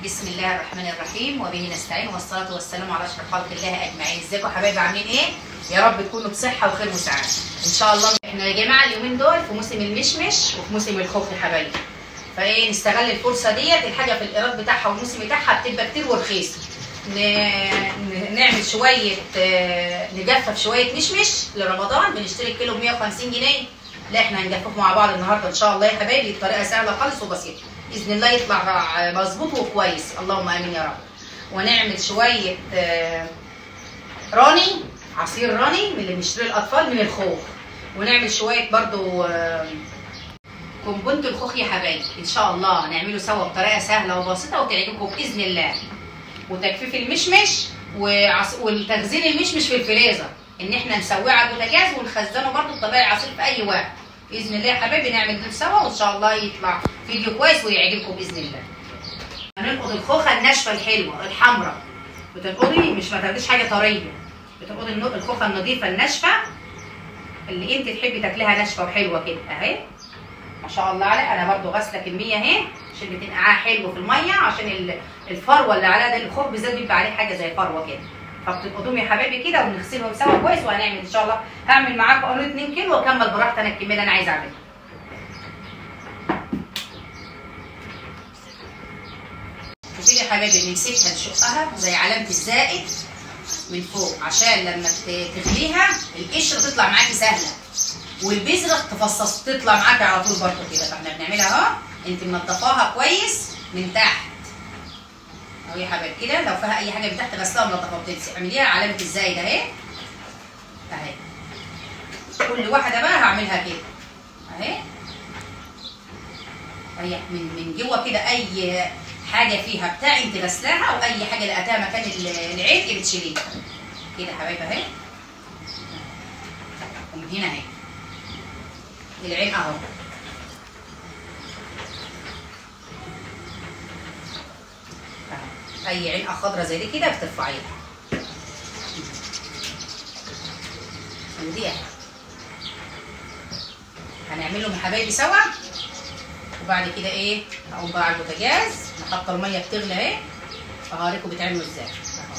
بسم الله الرحمن الرحيم وبه نستعين والصلاة والسلام على أشرف خلق الله أجمعين ازيكم يا حبايبي عاملين إيه؟ يا رب تكونوا بصحة وخير وسعادة إن شاء الله إحنا يا جماعة اليومين دول في موسم المشمش وفي موسم الخوخ يا حبايبي فإيه نستغل الفرصة ديت الحاجة في الإيراد بتاعها والموسم بتاعها بتبقى كتير ورخيصة ن... ن- نعمل شوية آه، نجفف شوية مشمش لرمضان بنشتري الكيلو ب 150 جنيه لا احنا هنجففه مع بعض النهارده ان شاء الله يا حبايبي الطريقه سهله خالص وبسيطه باذن الله يطلع مظبوط وكويس اللهم امين يا رب ونعمل شويه آه، راني عصير راني من اللي بنشتريه الاطفال من الخوخ ونعمل شويه برضو آه، كومبونت الخوخ يا حبايبي ان شاء الله نعمله سوا بطريقه سهله وبسيطه وتعجبكم باذن الله وتجفيف المشمش وعص... والتخزين المشمش في الفريزر ان احنا نسويه على البوتاجاز ونخزنه برضه بطبيعي عصير في اي وقت باذن الله يا حبايبي نعمل دول سوا وان شاء الله يطلع فيديو كويس ويعجبكم باذن الله هننقض الخوخه الناشفه الحلوه الحمراء بتنقضي مش ما تاخديش حاجه طريه بتنقضي النو- الخوخه النظيفه الناشفه اللي انت تحبي تاكليها ناشفه وحلوه كده اهي ما شاء الله عليك انا برضو غاسله كميه اهي عشان بتنقعها حلو في الميه عشان ال- الفروه اللي عليها ده الخوخ بالذات بيبقى عليه حاجه زي فروه كده فبتنقضوهم يا حبايبي كده ونغسلهم سوا كويس وهنعمل ان شاء الله هعمل معاكم قرن 2 كيلو واكمل براحتي انا الكميه اللي انا عايزه اعملها وكده يا حبايبي بنمسكها نشقها زي علامه الزائد من فوق عشان لما ت- تغليها القشره تطلع معاكي سهله والبذره تفصص تطلع معاكي على طول برضه كده فاحنا بنعملها اهو انت منضفاها كويس من تحت اهو يا حبايبي كده لو فيها اي حاجه من تحت غسلها منضفه وبتنسي اعمليها علامه الزايد اهي اهي كل واحده بقى هعملها كده اهي اهي من من جوه كده اي حاجه فيها بتاع انت غسلاها او اي حاجه لقيتها مكان ال- العلق بتشيليها كده يا حبايبي اهي ومن هنا اهي العين اهو أهو. اي علقه خضرا زي دي كده بترفعيها ودي اهي هنعملهم يا حبايبي سوا وبعد كده ايه هقوم بقى على البوتاجاز نحط الميه بتغلي اهي اهوريكم بيتعملوا ازاي أهو.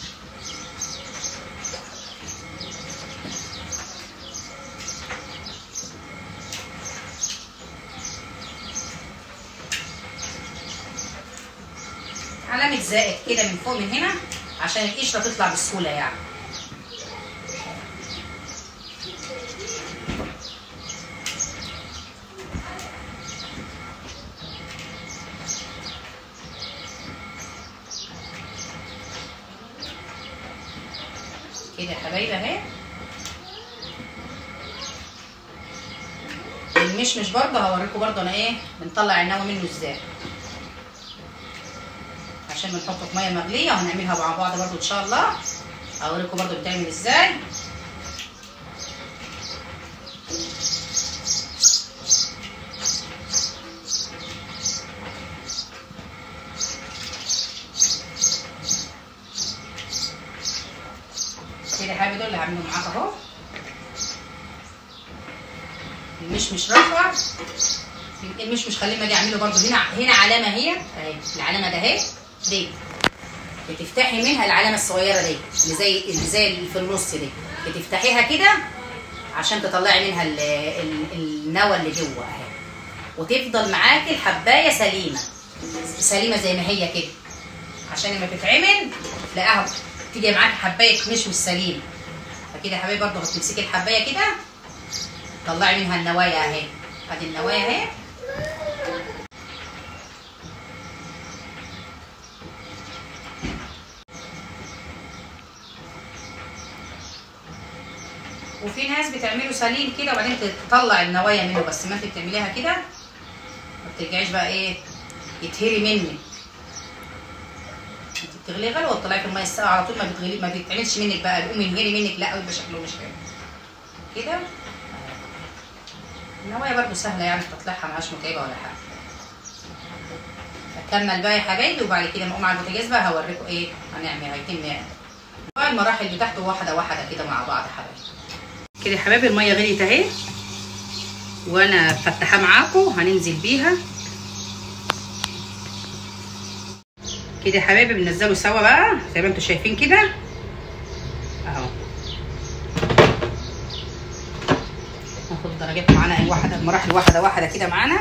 علامة زائد كده من فوق من هنا عشان القشرة تطلع بسهولة يعني كده يا حبايبي اهي المشمش برضه هوريكم برضه انا ايه بنطلع النوى منه ازاي عشان بنحطه في ميه مغليه وهنعملها مع بعض برضو ان شاء الله اوريكم برضو بتعمل ازاي كده يا حبايبي دول اللي هعملهم معاك اهو المشمش رفع المشمش خليه ما اجي اعمله برضو هنا هنا علامه اهي اهي العلامه ده اهي دي بتفتحي منها العلامه الصغيره دي اللي زي اللي زي اللي في النص دي بتفتحيها كده عشان تطلعي منها ال- ال- النوى اللي جوه اهي وتفضل معاكي الحبايه سليمه سليمه زي ما هي كده عشان لما تتعمل تلاقيها تيجي معاكي حبايه مشمش سليمه فكده يا حبايبي برضه هتمسكي الحبايه كده طلعي منها النوايا اهي ادي النوايا اهي وفي ناس بتعمله سليم كده وبعدين تطلع النوايا منه بس ما انت بتعمليها كده ما بترجعيش بقى ايه يتهري منك انت بتغلي غلوه وتطلعي في الميه الساقعه على طول ما بتغلي ما بيتعملش منك بقى بيقوم ينهري منك لا ويبقى شكله مش حلو كده النوايا برضو سهله يعني تطلعها مهاش متعبه ولا حاجه هكمل بقى يا حبايبي وبعد كده ما اقوم على البوتاجاز بقى هوريكم ايه هنعمل هيتم يعني بقى المراحل بتاعته واحده واحده كده مع بعض يا حبايبي كده يا حبايبي الميه غليت اهي وانا فاتحه معاكم هننزل بيها كده يا حبايبي بننزله سوا بقى زي ما انتم شايفين كده اهو ناخد الدرجات معانا اي واحده مراحل واحده واحده كده معانا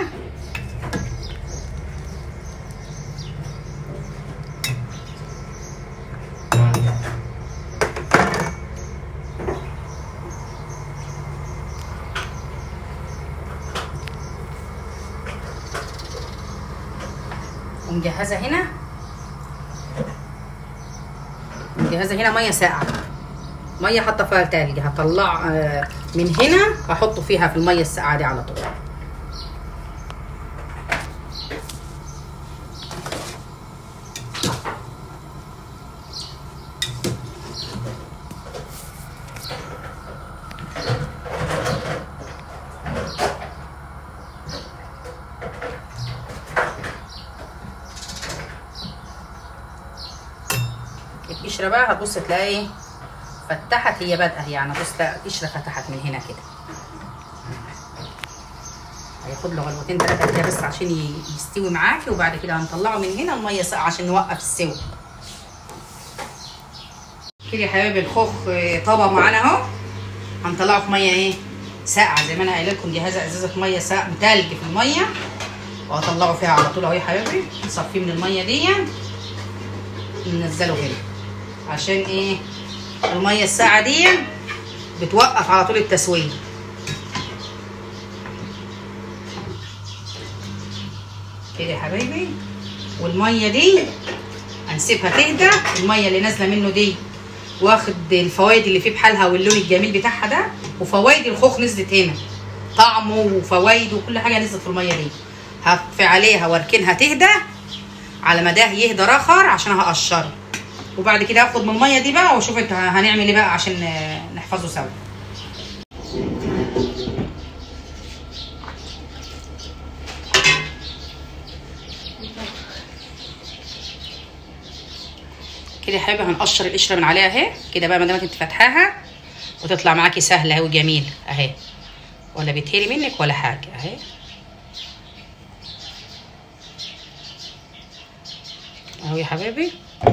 ومجهزه هنا مجهزه هنا ميه ساقعه ميه حاطه فيها تلج هطلع آه، من هنا هحطه فيها في الميه الساقعه دي على طول القشره بقى هتبص تلاقي فتحت هي بادئه يعني بص تلاقي القشره فتحت من هنا كده هياخد له غلوتين ثلاثه كده بس عشان ي- يستوي معاكي وبعد كده هنطلعه من هنا الميه ساقعه عشان نوقف السوى كده يا حبايبي الخوخ آه، طابه معانا اهو هنطلعه في ميه ايه ساقعه زي ما انا قايله لكم جهزه ازازه ميه ساقعه تلج في الميه وهطلعه فيها على طول اهو يا حبايبي نصفيه من الميه دي ننزله هنا عشان ايه الميه الساقعه دي بتوقف على طول التسويه كده يا حبايبي والميه دي هنسيبها تهدى الميه اللي نازله منه دي واخد الفوائد اللي فيه بحالها واللون الجميل بتاعها ده وفوائد الخوخ نزلت هنا طعمه وفوائده وكل حاجه نزلت في الميه دي هطفي عليها واركنها تهدى على ما ده يهدى رخر عشان هقشره وبعد كده هاخد من الميه دي بقى واشوف انت هنعمل ايه بقى عشان آه، نحفظه سوا كده يا حبيبي هنقشر القشره من عليها اهي كده بقى ما دامك انت فاتحاها وتطلع معاكي سهله اهي وجميله اهي ولا بيتهري منك ولا حاجه اهي اهو يا حبايبي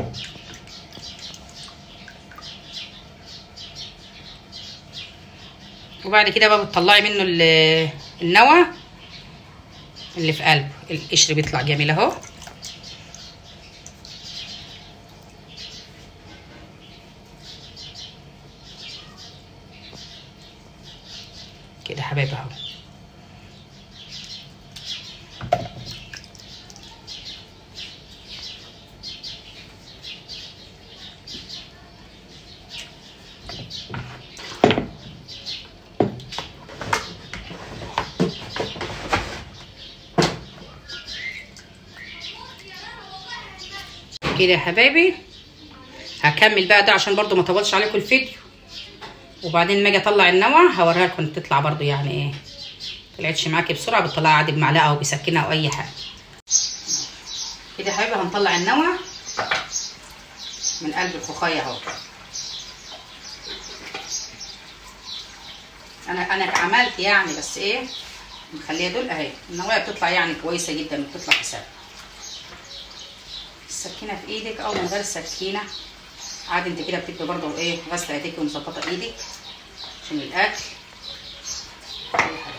وبعد كده بقى بتطلعي منه ال- النوى اللي في قلبه القشر بيطلع جميل اهو كده يا حبايبي اهو كده يا حبايبي هكمل بقى ده عشان برضو ما اطولش عليكم الفيديو وبعدين لما اجي اطلع النوى هوريها لكم تطلع برضو يعني ايه طلعتش معاكي بسرعه بتطلعها عادي بمعلقه او بسكينه او اي حاجه كده يا حبايبي هنطلع النوى من قلب الخوخايه اهو انا انا عملت يعني بس ايه مخليها دول اهي النوايا بتطلع يعني كويسه جدا بتطلع حساب السكينه في ايدك او من غير سكينه عادي انت كده بتبقي برضه ايه غاسله ايديك ومظبطه ايدك عشان الاكل أي حاجة.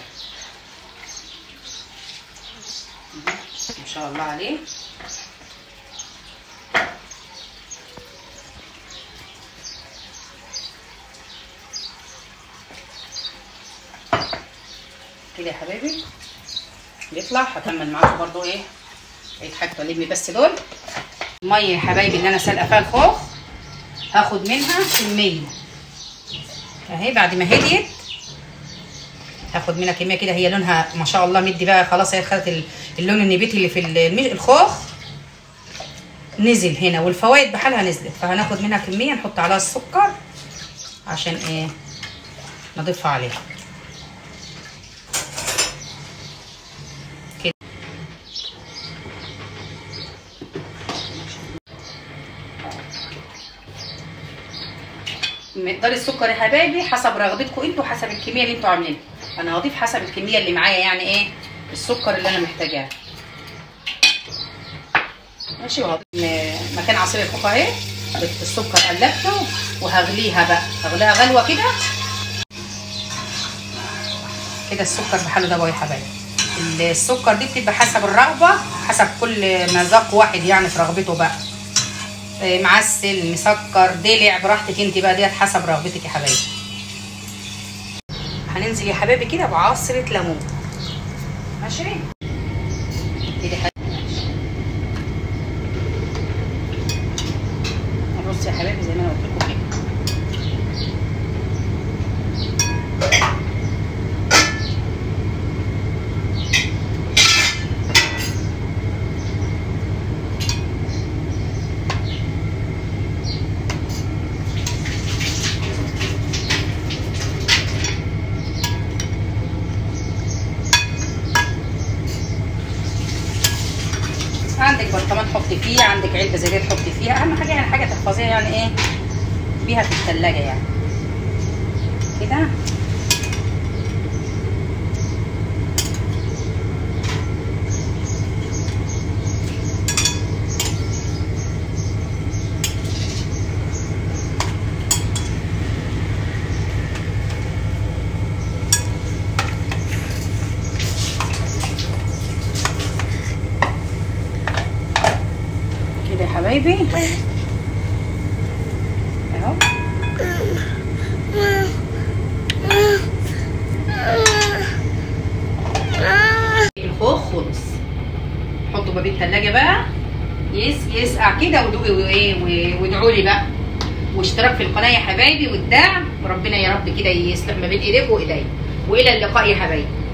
مهم. ما شاء الله عليه كده يا حبايبي بيطلع هكمل معاكم برضو ايه ايه حاجه الم بس دول الميه يا حبايبي اللي انا سالقه فيها الخوخ هاخد منها كميه اهي بعد ما هديت هاخد منها كميه كده هي لونها ما شاء الله مدي بقى خلاص هي خدت ال- اللون النبيتي اللي في المش- الخوخ نزل هنا والفوائد بحالها نزلت فهناخد منها كميه نحط عليها السكر عشان ايه نضيفها عليها كده مقدار السكر يا حبايبي حسب رغبتكم انتوا حسب الكميه اللي انتوا عاملينها انا هضيف حسب الكميه اللي معايا يعني ايه السكر اللي انا محتاجاه ماشي وهضيف مكان عصير الكوكو اهي السكر قلبته وهغليها بقى هغليها غلوه كده كده السكر بحاله ده بقى يا حبايبي السكر دي بتبقى حسب الرغبه حسب كل مذاق واحد يعني في رغبته بقى إيه، معسل مسكر دلع براحتك انت بقى ديت حسب رغبتك يا حبايبي هننزل يا حبايبي كده بعصره ليمون ماشي كده الرز يا حبايبي زي ما انا قلت لكم كده عندك برطمان حطي فيه عندك علبه زي دي تحطي فيها اهم حاجه يعني حاجه تحفظيها يعني ايه بيها في الثلاجه يعني كده كده يا حبايبي اهو الخوخ خلص حطوا باب التلاجة بقى يس يسقع كده ودوقي وايه و- وادعوا لي بقى واشتراك في القناه يا حبايبي والدعم وربنا يا رب كده يصلح ما بين ايديك وايديا والى اللقاء يا حبايبي